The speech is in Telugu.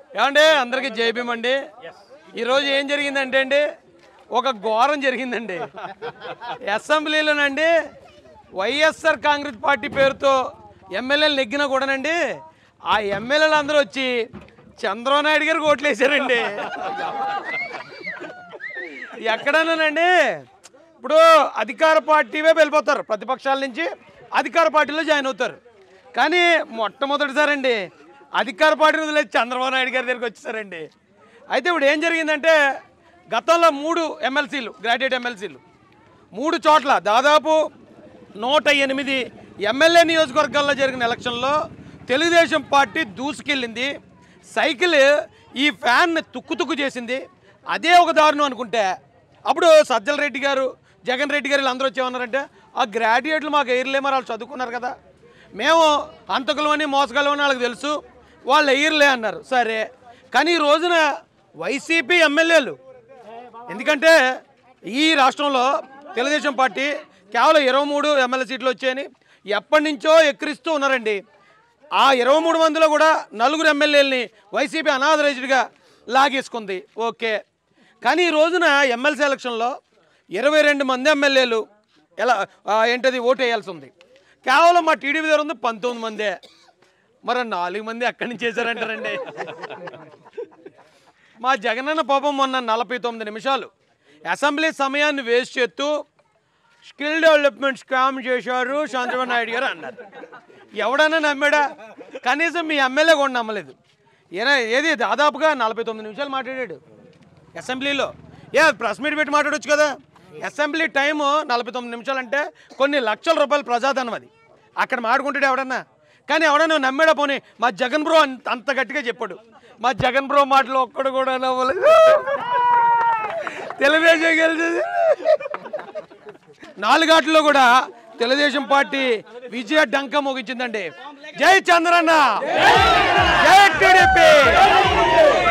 ఏమండి అందరికీ జైభీమ్ అండి ఈరోజు ఏం జరిగిందంటే అండి ఒక ఘోరం జరిగిందండి అసెంబ్లీలోనండి వైఎస్ఆర్ కాంగ్రెస్ పార్టీ పేరుతో ఎమ్మెల్యేలు నెగ్గినా కూడానండి ఆ ఎమ్మెల్యేలు అందరూ వచ్చి చంద్రబాబు నాయుడు గారికి ఓట్లు వేసారండి ఎక్కడన్నానండి ఇప్పుడు అధికార పార్టీవే వెళ్ళిపోతారు ప్రతిపక్షాల నుంచి అధికార పార్టీలో జాయిన్ అవుతారు కానీ మొట్టమొదటిసారి అండి అధికార పార్టీని వదిలేసి చంద్రబాబు నాయుడు గారి దగ్గరికి వచ్చేసారండి అయితే ఇప్పుడు ఏం జరిగిందంటే గతంలో మూడు ఎమ్మెల్సీలు గ్రాడ్యుయేట్ ఎమ్మెల్సీలు మూడు చోట్ల దాదాపు నూట ఎనిమిది ఎమ్మెల్యే నియోజకవర్గాల్లో జరిగిన ఎలక్షన్లో తెలుగుదేశం పార్టీ దూసుకెళ్ళింది సైకిల్ ఈ ఫ్యాన్ని తుక్కు తుక్కు చేసింది అదే ఒక దారుణం అనుకుంటే అప్పుడు సజ్జల రెడ్డి గారు జగన్ రెడ్డి గారు వీళ్ళందరూ వచ్చేమన్నారంటే ఆ గ్రాడ్యుయేట్లు మాకు ఎయిర్లే మరి వాళ్ళు చదువుకున్నారు కదా మేము హంతకులమని మోసగలమని వాళ్ళకి తెలుసు వాళ్ళు ఎయిర్లే అన్నారు సరే కానీ ఈ రోజున వైసీపీ ఎమ్మెల్యేలు ఎందుకంటే ఈ రాష్ట్రంలో తెలుగుదేశం పార్టీ కేవలం ఇరవై మూడు ఎమ్మెల్యే సీట్లు వచ్చాయని ఎప్పటి నుంచో ఎక్కిరిస్తూ ఉన్నారండి ఆ ఇరవై మూడు మందిలో కూడా నలుగురు ఎమ్మెల్యేలని వైసీపీ అనాథరైజ్డ్గా లాగేసుకుంది ఓకే కానీ ఈ రోజున ఎమ్మెల్సీ ఎలక్షన్లో ఇరవై రెండు మంది ఎమ్మెల్యేలు ఎలా ఆ, ఏంటది ఓటు వేయాల్సి ఉంది కేవలం మా టీడీపీ దగ్గర ఉంది పంతొమ్మిది మందే మరి నాలుగు మంది ఎక్కడి నుంచి చేశారంటారండి మా జగనన్న పాపం మొన్న నలభై తొమ్మిది నిమిషాలు అసెంబ్లీ సమయాన్ని వేస్ట్ చేస్తూ స్కిల్ డెవలప్మెంట్ స్కామ్ చేశారు చంద్రబాబు నాయుడు గారు అన్నారు ఎవడన్నా నమ్మాడా కనీసం మీ ఎమ్మెల్యే కూడా నమ్మలేదు ఏనా ఏది దాదాపుగా నలభై తొమ్మిది నిమిషాలు మాట్లాడాడు అసెంబ్లీలో ఏ ప్రెస్ మీట్ పెట్టి మాట్లాడొచ్చు కదా అసెంబ్లీ టైము నలభై తొమ్మిది నిమిషాలు అంటే కొన్ని లక్షల రూపాయల ప్రజాధనం అది అక్కడ మాడుకుంటాడు ఎవడన్నా కానీ ఎవడన్నా నమ్మాడా పోనీ మా జగన్ బ్రో అంత అంత గట్టిగా చెప్పాడు మా జగన్ బ్రో మాటలు ఒక్కడు కూడా నవ్వలేదు తెలుగుదేశం గెలిచేది నాలుగాట్లో కూడా తెలుగుదేశం పార్టీ విజయ డంక మోగించిందండి జై చంద్రన్న జై టీడీపీ